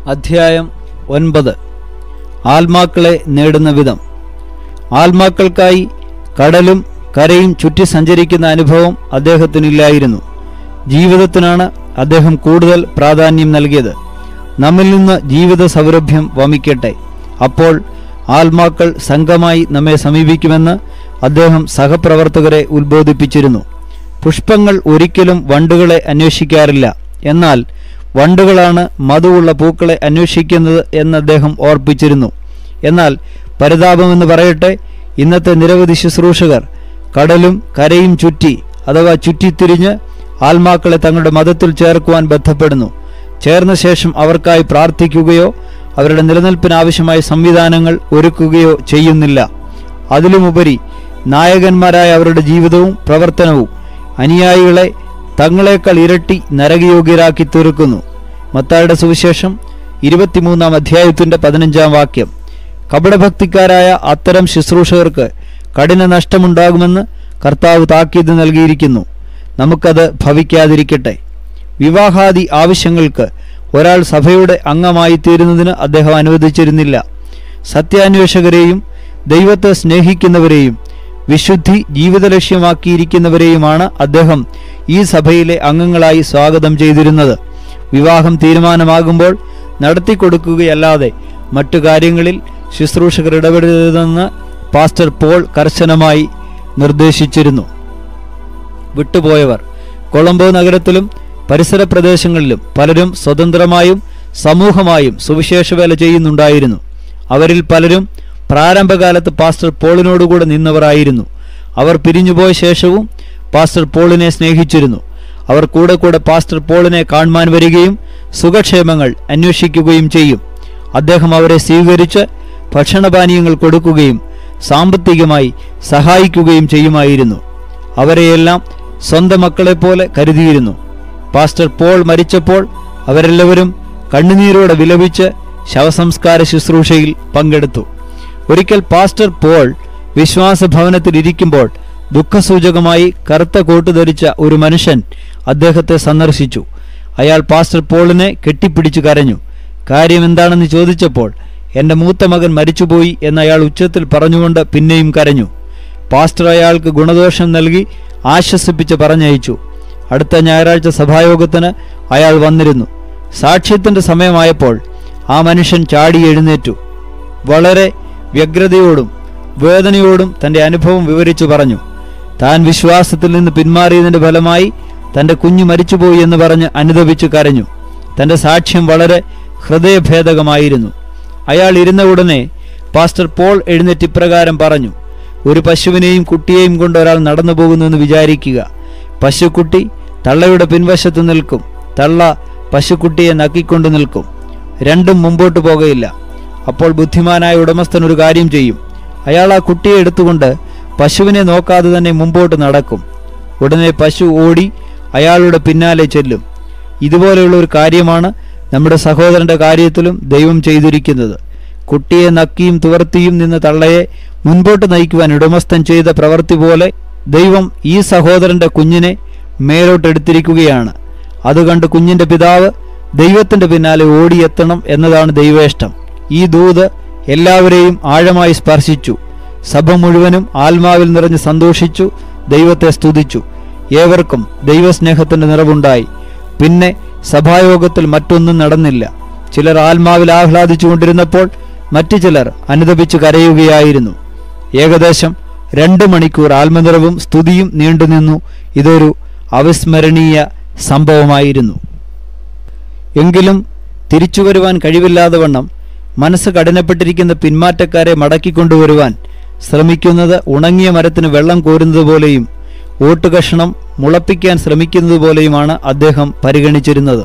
അധ്യായം ഒൻപത് ആത്മാക്കളെ നേടുന്ന വിധം ആത്മാക്കൾക്കായി കടലും കരയും ചുറ്റി സഞ്ചരിക്കുന്ന അനുഭവം അദ്ദേഹത്തിനില്ലായിരുന്നു ജീവിതത്തിനാണ് അദ്ദേഹം കൂടുതൽ പ്രാധാന്യം നൽകിയത് നമ്മിൽ നിന്ന് ജീവിത സൗരഭ്യം വമിക്കട്ടെ അപ്പോൾ ആത്മാക്കൾ സംഘമായി നമ്മെ സമീപിക്കുമെന്ന് അദ്ദേഹം സഹപ്രവർത്തകരെ ഉത്ബോധിപ്പിച്ചിരുന്നു പുഷ്പങ്ങൾ ഒരിക്കലും വണ്ടുകളെ അന്വേഷിക്കാറില്ല എന്നാൽ വണ്ടുകളാണ് മധുവുള്ള പൂക്കളെ അന്വേഷിക്കുന്നത് എന്ന് അദ്ദേഹം ഓർപ്പിച്ചിരുന്നു എന്നാൽ പരിതാപമെന്ന് പറയട്ടെ ഇന്നത്തെ നിരവധി ശുശ്രൂഷകർ കടലും കരയും ചുറ്റി അഥവാ ചുറ്റിത്തിരിഞ്ഞ് ആത്മാക്കളെ തങ്ങളുടെ മതത്തിൽ ചേർക്കുവാൻ ബന്ധപ്പെടുന്നു ചേർന്ന ശേഷം അവർക്കായി പ്രാർത്ഥിക്കുകയോ അവരുടെ നിലനിൽപ്പിനാവശ്യമായ സംവിധാനങ്ങൾ ഒരുക്കുകയോ ചെയ്യുന്നില്ല അതിലുമുപരി നായകന്മാരായ അവരുടെ ജീവിതവും പ്രവർത്തനവും അനുയായികളെ തങ്ങളെക്കാൾ ഇരട്ടി നരകയോഗ്യരാക്കി തീർക്കുന്നു മത്തായുടെ സുവിശേഷം ഇരുപത്തിമൂന്നാം അധ്യായത്തിന്റെ പതിനഞ്ചാം വാക്യം കപടഭക്തിക്കാരായ അത്തരം ശുശ്രൂഷകർക്ക് കഠിന നഷ്ടമുണ്ടാകുമെന്ന് കർത്താവ് താക്കീത് നൽകിയിരിക്കുന്നു നമുക്കത് ഭവിക്കാതിരിക്കട്ടെ വിവാഹാദി ആവശ്യങ്ങൾക്ക് ഒരാൾ സഭയുടെ അംഗമായി തീരുന്നതിന് അദ്ദേഹം അനുവദിച്ചിരുന്നില്ല സത്യാന്വേഷകരെയും ദൈവത്തെ സ്നേഹിക്കുന്നവരെയും വിശുദ്ധി ജീവിത ലക്ഷ്യമാക്കിയിരിക്കുന്നവരെയുമാണ് അദ്ദേഹം ഈ സഭയിലെ അംഗങ്ങളായി സ്വാഗതം ചെയ്തിരുന്നത് വിവാഹം തീരുമാനമാകുമ്പോൾ നടത്തിക്കൊടുക്കുകയല്ലാതെ മറ്റു കാര്യങ്ങളിൽ ശുശ്രൂഷകർ ഇടപെടരുതെന്ന് പാസ്റ്റർ പോൾ കർശനമായി നിർദ്ദേശിച്ചിരുന്നു വിട്ടുപോയവർ കൊളംബോ നഗരത്തിലും പരിസര പ്രദേശങ്ങളിലും പലരും സ്വതന്ത്രമായും സമൂഹമായും സുവിശേഷ വേല ചെയ്യുന്നുണ്ടായിരുന്നു അവരിൽ പലരും പ്രാരംഭകാലത്ത് പാസ്റ്റർ പോളിനോടുകൂടെ നിന്നവരായിരുന്നു അവർ പിരിഞ്ഞുപോയ ശേഷവും പാസ്റ്റർ പോളിനെ സ്നേഹിച്ചിരുന്നു അവർ കൂടെ കൂടെ പാസ്റ്റർ പോളിനെ കാണുവാൻ വരികയും സുഖക്ഷേമങ്ങൾ അന്വേഷിക്കുകയും ചെയ്യും അദ്ദേഹം അവരെ സ്വീകരിച്ച് ഭക്ഷണപാനീയങ്ങൾ കൊടുക്കുകയും സാമ്പത്തികമായി സഹായിക്കുകയും ചെയ്യുമായിരുന്നു അവരെയെല്ലാം സ്വന്തം മക്കളെപ്പോലെ കരുതിയിരുന്നു പാസ്റ്റർ പോൾ മരിച്ചപ്പോൾ അവരെല്ലാവരും കണ്ണുനീരോടെ വിലപിച്ച് ശവസംസ്കാര ശുശ്രൂഷയിൽ പങ്കെടുത്തു ഒരിക്കൽ പാസ്റ്റർ പോൾ വിശ്വാസ ഭവനത്തിൽ ഇരിക്കുമ്പോൾ ദുഃഖസൂചകമായി കറുത്ത കോട്ട് ധരിച്ച ഒരു മനുഷ്യൻ അദ്ദേഹത്തെ സന്ദർശിച്ചു അയാൾ പാസ്റ്റർ പോളിനെ കെട്ടിപ്പിടിച്ചു കരഞ്ഞു കാര്യം എന്താണെന്ന് ചോദിച്ചപ്പോൾ എൻ്റെ മൂത്ത മകൻ മരിച്ചുപോയി എന്ന് അയാൾ ഉച്ചത്തിൽ പറഞ്ഞുകൊണ്ട് പിന്നെയും കരഞ്ഞു പാസ്റ്റർ അയാൾക്ക് ഗുണദോഷം നൽകി ആശ്വസിപ്പിച്ച് പറഞ്ഞയച്ചു അടുത്ത ഞായറാഴ്ച സഭായോഗത്തിന് അയാൾ വന്നിരുന്നു സാക്ഷ്യത്തിന്റെ സമയമായപ്പോൾ ആ മനുഷ്യൻ ചാടി എഴുന്നേറ്റു വളരെ വ്യഗ്രതയോടും വേദനയോടും തന്റെ അനുഭവം വിവരിച്ചു പറഞ്ഞു താൻ വിശ്വാസത്തിൽ നിന്ന് പിന്മാറിയതിന്റെ ഫലമായി തന്റെ കുഞ്ഞു മരിച്ചുപോയി എന്ന് പറഞ്ഞ് അനുദപിച്ചു കരഞ്ഞു തന്റെ സാക്ഷ്യം വളരെ ഹൃദയഭേദകമായിരുന്നു അയാൾ ഇരുന്ന ഉടനെ പാസ്റ്റർ പോൾ എഴുന്നേറ്റ് ഇപ്രകാരം പറഞ്ഞു ഒരു പശുവിനെയും കുട്ടിയെയും കൊണ്ട് ഒരാൾ നടന്നു പോകുന്നുവെന്ന് വിചാരിക്കുക പശുക്കുട്ടി തള്ളയുടെ പിൻവശത്ത് നിൽക്കും തള്ള പശുക്കുട്ടിയെ നക്കിക്കൊണ്ട് നിൽക്കും രണ്ടും മുമ്പോട്ട് പോകയില്ല അപ്പോൾ ബുദ്ധിമാനായ ഉടമസ്ഥൻ ഒരു കാര്യം ചെയ്യും അയാൾ ആ കുട്ടിയെ എടുത്തുകൊണ്ട് പശുവിനെ നോക്കാതെ തന്നെ മുമ്പോട്ട് നടക്കും ഉടനെ പശു ഓടി അയാളുടെ പിന്നാലെ ചെല്ലും ഇതുപോലെയുള്ള ഒരു കാര്യമാണ് നമ്മുടെ സഹോദരന്റെ കാര്യത്തിലും ദൈവം ചെയ്തിരിക്കുന്നത് കുട്ടിയെ നക്കിയും തുവർത്തിയും നിന്ന തള്ളയെ മുൻപോട്ട് നയിക്കുവാൻ ഉടമസ്ഥൻ ചെയ്ത പ്രവൃത്തി പോലെ ദൈവം ഈ സഹോദരന്റെ കുഞ്ഞിനെ മേലോട്ടെടുത്തിരിക്കുകയാണ് അത് കണ്ട് കുഞ്ഞിന്റെ പിതാവ് ദൈവത്തിന്റെ പിന്നാലെ ഓടിയെത്തണം എന്നതാണ് ദൈവേഷ്ടം ഈ ദൂത് എല്ലാവരെയും ആഴമായി സ്പർശിച്ചു സഭ മുഴുവനും ആത്മാവിൽ നിറഞ്ഞ് സന്തോഷിച്ചു ദൈവത്തെ സ്തുതിച്ചു ഏവർക്കും ദൈവസ്നേഹത്തിന്റെ നിറവുണ്ടായി പിന്നെ സഭായോഗത്തിൽ മറ്റൊന്നും നടന്നില്ല ചിലർ ആത്മാവിൽ ആഹ്ലാദിച്ചുകൊണ്ടിരുന്നപ്പോൾ മറ്റു ചിലർ അനുദപിച്ചു കരയുകയായിരുന്നു ഏകദേശം രണ്ട് മണിക്കൂർ ആത്മനിറവും സ്തുതിയും നീണ്ടുനിന്നു ഇതൊരു അവിസ്മരണീയ സംഭവമായിരുന്നു എങ്കിലും തിരിച്ചു വരുവാൻ കഴിവില്ലാതെ വണ്ണം മനസ്സ് കഠിനപ്പെട്ടിരിക്കുന്ന പിന്മാറ്റക്കാരെ മടക്കിക്കൊണ്ടുവരുവാൻ ശ്രമിക്കുന്നത് ഉണങ്ങിയ മരത്തിന് വെള്ളം കോരുന്നത് പോലെയും ഓട്ടുകഷണം മുളപ്പിക്കാൻ ശ്രമിക്കുന്നത് പോലെയുമാണ് അദ്ദേഹം പരിഗണിച്ചിരുന്നത്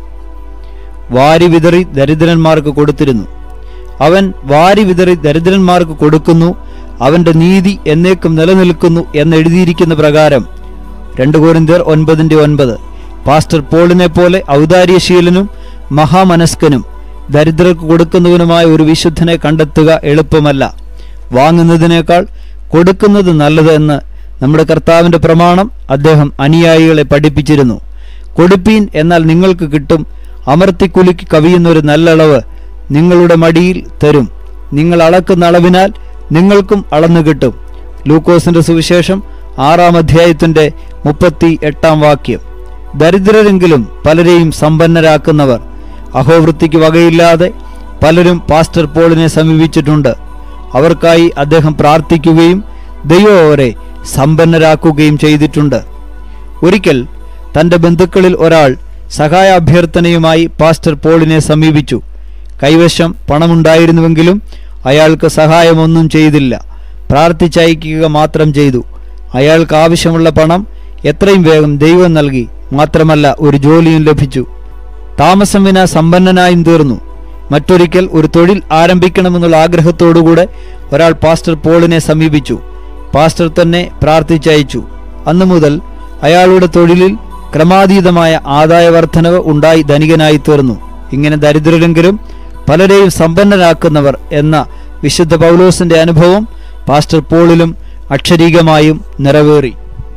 വാരി വിതറി ദരിദ്രന്മാർക്ക് കൊടുത്തിരുന്നു അവൻ വാരി വിതറി ദരിദ്രന്മാർക്ക് കൊടുക്കുന്നു അവന്റെ നീതി എന്നേക്കും നിലനിൽക്കുന്നു എന്നെഴുതിയിരിക്കുന്ന പ്രകാരം രണ്ട് കോരിന്ത്യർ ഒൻപതിന്റെ ഒൻപത് പാസ്റ്റർ പോളിനെ പോലെ ഔദാര്യശീലനും മഹാമനസ്കനും ദരിദ്രർക്ക് കൊടുക്കുന്നവനുമായ ഒരു വിശുദ്ധനെ കണ്ടെത്തുക എളുപ്പമല്ല വാങ്ങുന്നതിനേക്കാൾ കൊടുക്കുന്നത് നല്ലത് എന്ന് നമ്മുടെ കർത്താവിന്റെ പ്രമാണം അദ്ദേഹം അനുയായികളെ പഠിപ്പിച്ചിരുന്നു കൊടുപ്പീൻ എന്നാൽ നിങ്ങൾക്ക് കിട്ടും അമർത്തിക്കുലുക്കി കവിയുന്നൊരു നല്ലളവ് നിങ്ങളുടെ മടിയിൽ തരും നിങ്ങൾ അളക്കുന്ന അളവിനാൽ നിങ്ങൾക്കും അളന്നു കിട്ടും ലൂക്കോസിന്റെ സുവിശേഷം ആറാം അധ്യായത്തിന്റെ മുപ്പത്തി എട്ടാം വാക്യം ദരിദ്രരെങ്കിലും പലരെയും സമ്പന്നരാക്കുന്നവർ അഹോവൃത്തിക്ക് വകയില്ലാതെ പലരും പാസ്റ്റർ പോളിനെ സമീപിച്ചിട്ടുണ്ട് അവർക്കായി അദ്ദേഹം പ്രാർത്ഥിക്കുകയും ദൈവം അവരെ സമ്പന്നരാക്കുകയും ചെയ്തിട്ടുണ്ട് ഒരിക്കൽ തന്റെ ബന്ധുക്കളിൽ ഒരാൾ സഹായ അഭ്യർത്ഥനയുമായി പാസ്റ്റർ പോളിനെ സമീപിച്ചു കൈവശം പണമുണ്ടായിരുന്നുവെങ്കിലും അയാൾക്ക് സഹായമൊന്നും ചെയ്തില്ല പ്രാർത്ഥിച്ചയക്കുക മാത്രം ചെയ്തു അയാൾക്ക് ആവശ്യമുള്ള പണം എത്രയും വേഗം ദൈവം നൽകി മാത്രമല്ല ഒരു ജോലിയും ലഭിച്ചു താമസം വിന സമ്പന്നനായും തീർന്നു മറ്റൊരിക്കൽ ഒരു തൊഴിൽ ആരംഭിക്കണമെന്നുള്ള ആഗ്രഹത്തോടുകൂടെ ഒരാൾ പാസ്റ്റർ പോളിനെ സമീപിച്ചു പാസ്റ്റർ തന്നെ പ്രാർത്ഥിച്ചയച്ചു അന്നു മുതൽ അയാളുടെ തൊഴിലിൽ ക്രമാതീതമായ ആദായ വർധനവ് ഉണ്ടായി ധനികനായി തീർന്നു ഇങ്ങനെ ദരിദ്രരെങ്കിലും പലരെയും സമ്പന്നരാക്കുന്നവർ എന്ന വിശുദ്ധ പൗലോസിന്റെ അനുഭവം പാസ്റ്റർ പോളിലും അക്ഷരീകമായും നിറവേറി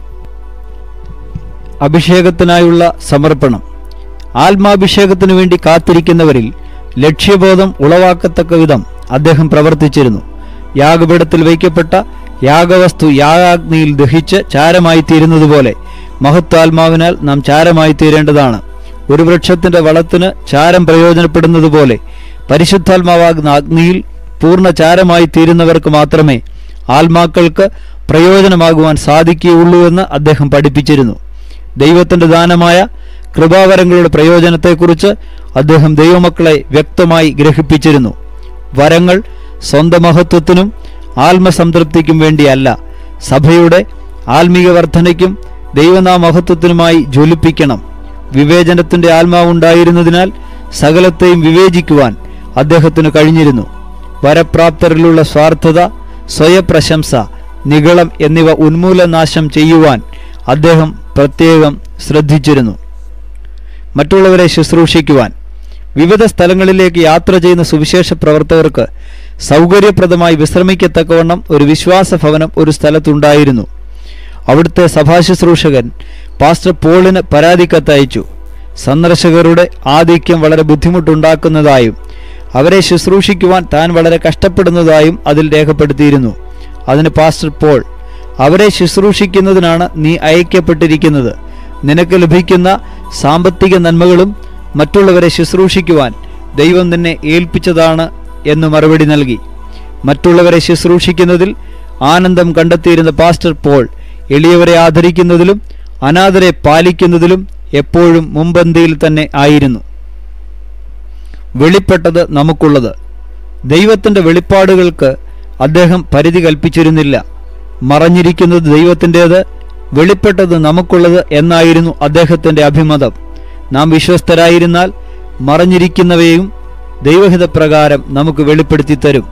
അഭിഷേകത്തിനായുള്ള സമർപ്പണം ആത്മാഭിഷേകത്തിനു വേണ്ടി കാത്തിരിക്കുന്നവരിൽ ലക്ഷ്യബോധം ഉളവാക്കത്തക്ക വിധം അദ്ദേഹം പ്രവർത്തിച്ചിരുന്നു യാഗപീഠത്തിൽ വയ്ക്കപ്പെട്ട യാഗവസ്തു യാഗാഗ്നിയിൽ ദഹിച്ച് ചാരമായി തീരുന്നതുപോലെ മഹത്വാത്മാവിനാൽ നാം ചാരമായി തീരേണ്ടതാണ് ഒരു വൃക്ഷത്തിന്റെ വളത്തിന് ചാരം പ്രയോജനപ്പെടുന്നതുപോലെ പരിശുദ്ധാത്മാവാകുന്ന അഗ്നിയിൽ പൂർണ്ണ ചാരമായി തീരുന്നവർക്ക് മാത്രമേ ആത്മാക്കൾക്ക് പ്രയോജനമാകുവാൻ സാധിക്കുകയുള്ളൂ എന്ന് അദ്ദേഹം പഠിപ്പിച്ചിരുന്നു ദൈവത്തിന്റെ ദാനമായ കൃപാവരങ്ങളുടെ പ്രയോജനത്തെക്കുറിച്ച് അദ്ദേഹം ദൈവമക്കളെ വ്യക്തമായി ഗ്രഹിപ്പിച്ചിരുന്നു വരങ്ങൾ സ്വന്തം മഹത്വത്തിനും ആത്മസംതൃപ്തിക്കും വേണ്ടിയല്ല സഭയുടെ ആത്മീക വർധനയ്ക്കും ദൈവനാമഹത്വത്തിനുമായി ജ്വലിപ്പിക്കണം വിവേചനത്തിന്റെ ആത്മാവുണ്ടായിരുന്നതിനാൽ സകലത്തെയും വിവേചിക്കുവാൻ അദ്ദേഹത്തിന് കഴിഞ്ഞിരുന്നു വരപ്രാപ്തരിലുള്ള സ്വാർത്ഥത സ്വയപ്രശംസ നിഗളം എന്നിവ ഉന്മൂലനാശം ചെയ്യുവാൻ അദ്ദേഹം പ്രത്യേകം ശ്രദ്ധിച്ചിരുന്നു മറ്റുള്ളവരെ ശുശ്രൂഷിക്കുവാൻ വിവിധ സ്ഥലങ്ങളിലേക്ക് യാത്ര ചെയ്യുന്ന സുവിശേഷ പ്രവർത്തകർക്ക് സൗകര്യപ്രദമായി വിശ്രമിക്കത്തക്കവണ്ണം ഒരു വിശ്വാസ ഭവനം ഒരു സ്ഥലത്തുണ്ടായിരുന്നു അവിടുത്തെ സഭാശുശ്രൂഷകൻ പാസ്റ്റർ പോളിന് പരാതി കത്തയച്ചു സന്ദർശകരുടെ ആധിക്യം വളരെ ബുദ്ധിമുട്ടുണ്ടാക്കുന്നതായും അവരെ ശുശ്രൂഷിക്കുവാൻ താൻ വളരെ കഷ്ടപ്പെടുന്നതായും അതിൽ രേഖപ്പെടുത്തിയിരുന്നു അതിന് പാസ്റ്റർ പോൾ അവരെ ശുശ്രൂഷിക്കുന്നതിനാണ് നീ അയക്കപ്പെട്ടിരിക്കുന്നത് നിനക്ക് ലഭിക്കുന്ന സാമ്പത്തിക നന്മകളും മറ്റുള്ളവരെ ശുശ്രൂഷിക്കുവാൻ ദൈവം നിന്നെ ഏൽപ്പിച്ചതാണ് എന്ന് മറുപടി നൽകി മറ്റുള്ളവരെ ശുശ്രൂഷിക്കുന്നതിൽ ആനന്ദം കണ്ടെത്തിയിരുന്ന പാസ്റ്റർ പോൾ എളിയവരെ ആദരിക്കുന്നതിലും അനാഥരെ പാലിക്കുന്നതിലും എപ്പോഴും മുമ്പന്തിയിൽ തന്നെ ആയിരുന്നു വെളിപ്പെട്ടത് നമുക്കുള്ളത് ദൈവത്തിന്റെ വെളിപ്പാടുകൾക്ക് അദ്ദേഹം പരിധി കൽപ്പിച്ചിരുന്നില്ല മറഞ്ഞിരിക്കുന്നത് ദൈവത്തിൻ്റേത് വെളിപ്പെട്ടത് നമുക്കുള്ളത് എന്നായിരുന്നു അദ്ദേഹത്തിന്റെ അഭിമതം നാം വിശ്വസ്തരായിരുന്നാൽ മറഞ്ഞിരിക്കുന്നവയും ദൈവഹിതപ്രകാരം നമുക്ക് വെളിപ്പെടുത്തി തരും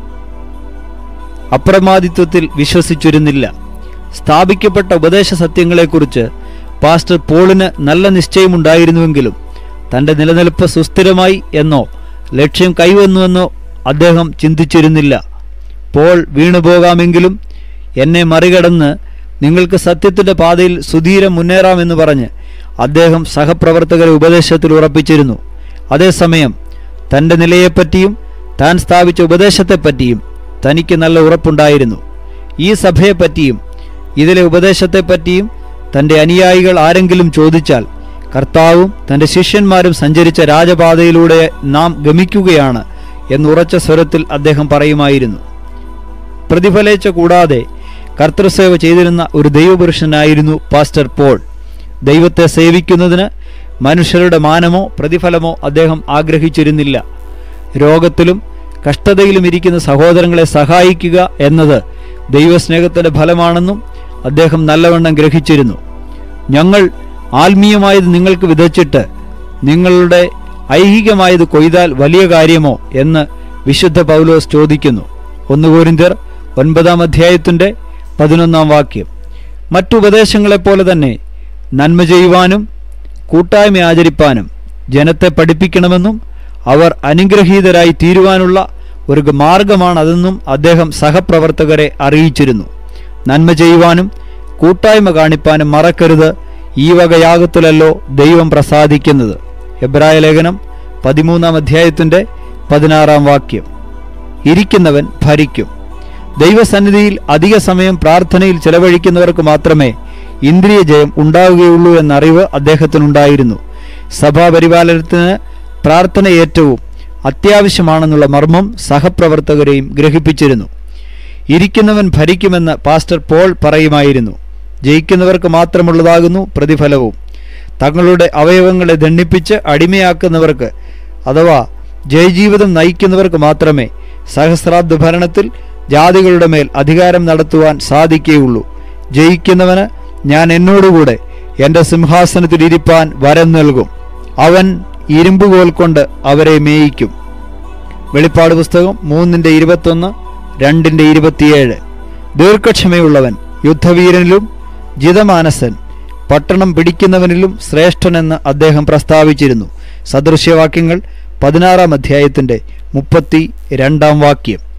അപ്രമാദിത്വത്തിൽ വിശ്വസിച്ചിരുന്നില്ല സ്ഥാപിക്കപ്പെട്ട ഉപദേശ സത്യങ്ങളെക്കുറിച്ച് പാസ്റ്റർ പോളിന് നല്ല നിശ്ചയമുണ്ടായിരുന്നുവെങ്കിലും തന്റെ നിലനിൽപ്പ് സുസ്ഥിരമായി എന്നോ ലക്ഷ്യം കൈവന്നുവെന്നോ അദ്ദേഹം ചിന്തിച്ചിരുന്നില്ല പോൾ വീണുപോകാമെങ്കിലും എന്നെ മറികടന്ന് നിങ്ങൾക്ക് സത്യത്തിന്റെ പാതയിൽ സുധീരം മുന്നേറാമെന്ന് പറഞ്ഞ് അദ്ദേഹം സഹപ്രവർത്തകരെ ഉപദേശത്തിൽ ഉറപ്പിച്ചിരുന്നു അതേസമയം തന്റെ നിലയെപ്പറ്റിയും താൻ സ്ഥാപിച്ച ഉപദേശത്തെപ്പറ്റിയും തനിക്ക് നല്ല ഉറപ്പുണ്ടായിരുന്നു ഈ സഭയെപ്പറ്റിയും ഇതിലെ ഉപദേശത്തെപ്പറ്റിയും തന്റെ അനുയായികൾ ആരെങ്കിലും ചോദിച്ചാൽ കർത്താവും തന്റെ ശിഷ്യന്മാരും സഞ്ചരിച്ച രാജപാതയിലൂടെ നാം ഗമിക്കുകയാണ് എന്നുറച്ച സ്വരത്തിൽ അദ്ദേഹം പറയുമായിരുന്നു പ്രതിഫലേച്ച കൂടാതെ കർത്തൃസേവ ചെയ്തിരുന്ന ഒരു ദൈവപുരുഷനായിരുന്നു പാസ്റ്റർ പോൾ ദൈവത്തെ സേവിക്കുന്നതിന് മനുഷ്യരുടെ മാനമോ പ്രതിഫലമോ അദ്ദേഹം ആഗ്രഹിച്ചിരുന്നില്ല രോഗത്തിലും കഷ്ടതയിലും ഇരിക്കുന്ന സഹോദരങ്ങളെ സഹായിക്കുക എന്നത് ദൈവസ്നേഹത്തിന്റെ ഫലമാണെന്നും അദ്ദേഹം നല്ലവണ്ണം ഗ്രഹിച്ചിരുന്നു ഞങ്ങൾ ആത്മീയമായത് നിങ്ങൾക്ക് വിതച്ചിട്ട് നിങ്ങളുടെ ഐഹികമായത് കൊയ്താൽ വലിയ കാര്യമോ എന്ന് വിശുദ്ധ പൗലോസ് ചോദിക്കുന്നു ഒന്ന് കോരിന്ത്യർ ഒൻപതാം അധ്യായത്തിന്റെ പതിനൊന്നാം വാക്യം മറ്റുപദേശങ്ങളെപ്പോലെ തന്നെ നന്മ ചെയ്യുവാനും കൂട്ടായ്മ ആചരിപ്പാനും ജനത്തെ പഠിപ്പിക്കണമെന്നും അവർ അനുഗ്രഹീതരായി തീരുവാനുള്ള ഒരു മാർഗമാണതെന്നും അദ്ദേഹം സഹപ്രവർത്തകരെ അറിയിച്ചിരുന്നു നന്മ ചെയ്യുവാനും കൂട്ടായ്മ കാണിപ്പാനും മറക്കരുത് ഈ വക യാഗത്തിലല്ലോ ദൈവം പ്രസാദിക്കുന്നത് എബ്രായ ലേഖനം പതിമൂന്നാം അധ്യായത്തിൻ്റെ പതിനാറാം വാക്യം ഇരിക്കുന്നവൻ ഭരിക്കും ദൈവസന്നിധിയിൽ അധിക സമയം പ്രാർത്ഥനയിൽ ചെലവഴിക്കുന്നവർക്ക് മാത്രമേ ഇന്ദ്രിയ ജയം ഉണ്ടാവുകയുള്ളൂ എന്നറിവ് അദ്ദേഹത്തിനുണ്ടായിരുന്നു സഭാപരിപാലനത്തിന് പ്രാർത്ഥന ഏറ്റവും അത്യാവശ്യമാണെന്നുള്ള മർമ്മം സഹപ്രവർത്തകരെയും ഗ്രഹിപ്പിച്ചിരുന്നു ഇരിക്കുന്നവൻ ഭരിക്കുമെന്ന് പാസ്റ്റർ പോൾ പറയുമായിരുന്നു ജയിക്കുന്നവർക്ക് മാത്രമുള്ളതാകുന്നു പ്രതിഫലവും തങ്ങളുടെ അവയവങ്ങളെ ദണ്ഡിപ്പിച്ച് അടിമയാക്കുന്നവർക്ക് അഥവാ ജയജീവിതം നയിക്കുന്നവർക്ക് മാത്രമേ സഹസ്രാബ്ദ ഭരണത്തിൽ ജാതികളുടെ മേൽ അധികാരം നടത്തുവാൻ സാധിക്കുകയുള്ളൂ ജയിക്കുന്നവന് ഞാൻ എന്നോടുകൂടെ എൻ്റെ സിംഹാസനത്തിൽ ഇരിപ്പാൻ വരം നൽകും അവൻ ഇരുമ്പുകോൽ കൊണ്ട് അവരെ മേയിക്കും വെളിപ്പാട് പുസ്തകം മൂന്നിൻ്റെ ഇരുപത്തൊന്ന് രണ്ടിൻ്റെ ഇരുപത്തിയേഴ് ദീർഘക്ഷമയുള്ളവൻ യുദ്ധവീരനിലും ജിതമാനസൻ പട്ടണം പിടിക്കുന്നവനിലും ശ്രേഷ്ഠനെന്ന് അദ്ദേഹം പ്രസ്താവിച്ചിരുന്നു സദൃശ്യവാക്യങ്ങൾ പതിനാറാം അധ്യായത്തിൻ്റെ മുപ്പത്തി രണ്ടാം വാക്യം